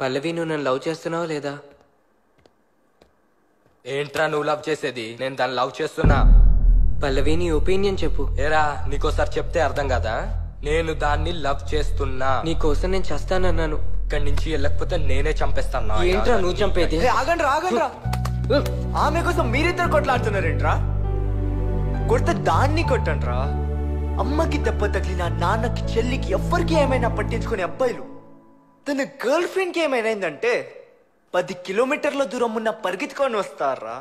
పల్లవి నువ్వు నన్ను లవ్ చేస్తున్నావా లేదా ఏంట్రా నువ్వు లవ్ చేసేది నేను దాన్ని లవ్ చేస్తున్నా పల్లవి నీ ఒపీనియన్ చెప్పు ఏరా నీకోసారి చెప్తే అర్థం కదా నేను దాన్ని లవ్ చేస్తున్నా నీ కోసం నేను చస్తానన్నాను ఇక్కడి నుంచి వెళ్ళకపోతే నేనే చంపేస్తాను ఏంట్రా నువ్వు చంపేది ఏ, ఆగండ్రా ఆగండ్రా ఆమె కోసం మీరిద్దరు కొట్లాడుతున్నారేంట్రా కొడితే దాన్ని కొట్టండ్రా అమ్మకి దెబ్బ తగిలిన నాన్నకి చెల్లికి ఎవ్వరికి ఏమైనా పట్టించుకునే అబ్బాయిలు తన గర్ల్ ఫ్రెండ్ కి ఏమైనా పది కిలోమీటర్ల దూరం ఉన్న పరిగెత్తుకొని వస్తారా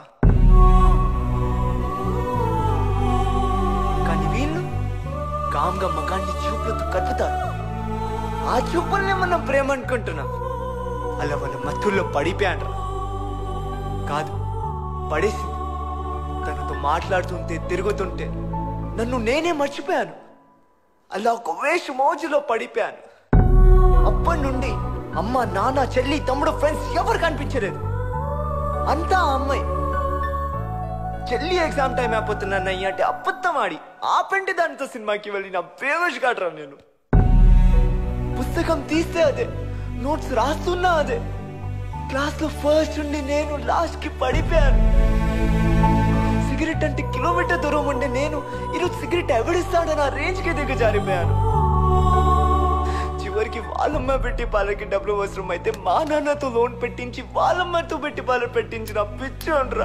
కానీ వీళ్ళు కామ్గా మగాన్ని చూపులతో కట్టుతారు ఆ చూపుల్ని మనం ప్రేమ అనుకుంటున్నాం అలా వాళ్ళ మత్తుల్లో పడిపోయాడ్రా కాదు పడేసింది తనతో మాట్లాడుతుంటే తిరుగుతుంటే నన్ను నేనే మర్చిపోయాను అలా ఒక వేష మోజులో పడిపోయాను అప్పటి నుండి అమ్మ నాన్న చెల్లి తమ్ముడు ఫ్రెండ్స్ ఎవరు కనిపించలేదు అంతా ఆ అమ్మాయి చెల్లి ఎగ్జామ్ టైం అయిపోతున్నాను అయ్యి అంటే అబద్ధం ఆడి ఆపండి దానితో సినిమాకి వెళ్ళి నా ఫేమస్ కాడరా నేను పుస్తకం తీస్తే అదే నోట్స్ రాస్తున్నా అదే క్లాస్ లో ఫస్ట్ నుండి నేను లాస్ట్ కి పడిపోయాను సిగరెట్ అంటే కిలోమీటర్ దూరం ఉండే నేను ఈరోజు సిగరెట్ ఎవడిస్తాడని ఆ రేంజ్ కి దిగజారిపోయాను చివరికి వాళ్ళమ్మ పెట్టి పాలకి డబ్బులు అవసరం అయితే మా నాన్నతో లోన్ పెట్టించి వాళ్ళమ్మతో పెట్టి పాలు పెట్టించిన పిచ్చోన్రా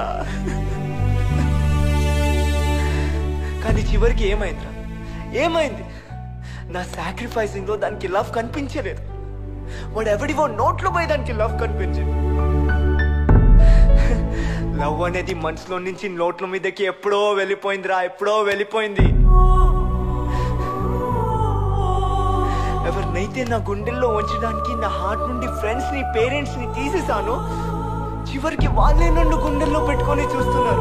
కానీ చివరికి ఏమైందిరా ఏమైంది నా సాక్రిఫైసింగ్ లో దానికి లవ్ కనిపించలేదు వాడు ఎవడివో నోట్లో పోయి దానికి లవ్ కనిపించింది లవ్ అనేది మనసులో నుంచి నోట్ల మీదకి ఎప్పుడో వెళ్ళిపోయిందిరా ఎప్పుడో వెళ్ళిపోయింది ఎవరినైతే నా గుండెల్లో ఉంచడానికి నా హార్ట్ నుండి ఫ్రెండ్స్ ని పేరెంట్స్ ని తీసేసాను చివరికి వాళ్ళే నన్ను గుండెల్లో పెట్టుకొని చూస్తున్నారు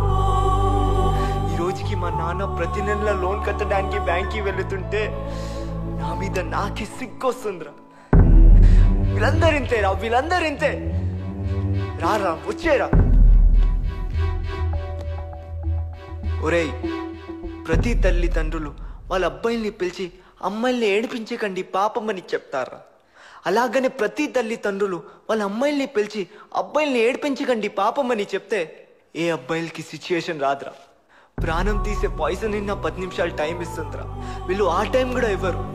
ఈ రోజుకి మా నాన్న ప్రతి నెల లోన్ కట్టడానికి బ్యాంక్కి వెళుతుంటే నా మీద నాకే సిగ్గు వస్తుందిరా వీళ్ళందరూ ఇంతేరా వీళ్ళందరూ ఇంతే రారా వచ్చేరా ఒరేయ్ ప్రతి తల్లిదండ్రులు వాళ్ళ అబ్బాయిల్ని పిలిచి అమ్మాయిల్ని ఏడిపించకండి పాపమని చెప్తారా అలాగనే ప్రతి తల్లిదండ్రులు వాళ్ళ అమ్మాయిల్ని పిలిచి అబ్బాయిల్ని ఏడిపించకండి పాపమని చెప్తే ఏ అబ్బాయిలకి సిచ్యుయేషన్ రాదురా ప్రాణం తీసే పాయిజన్ నిన్న పది నిమిషాలు టైం ఇస్తుందిరా వీళ్ళు ఆ టైం కూడా ఇవ్వరు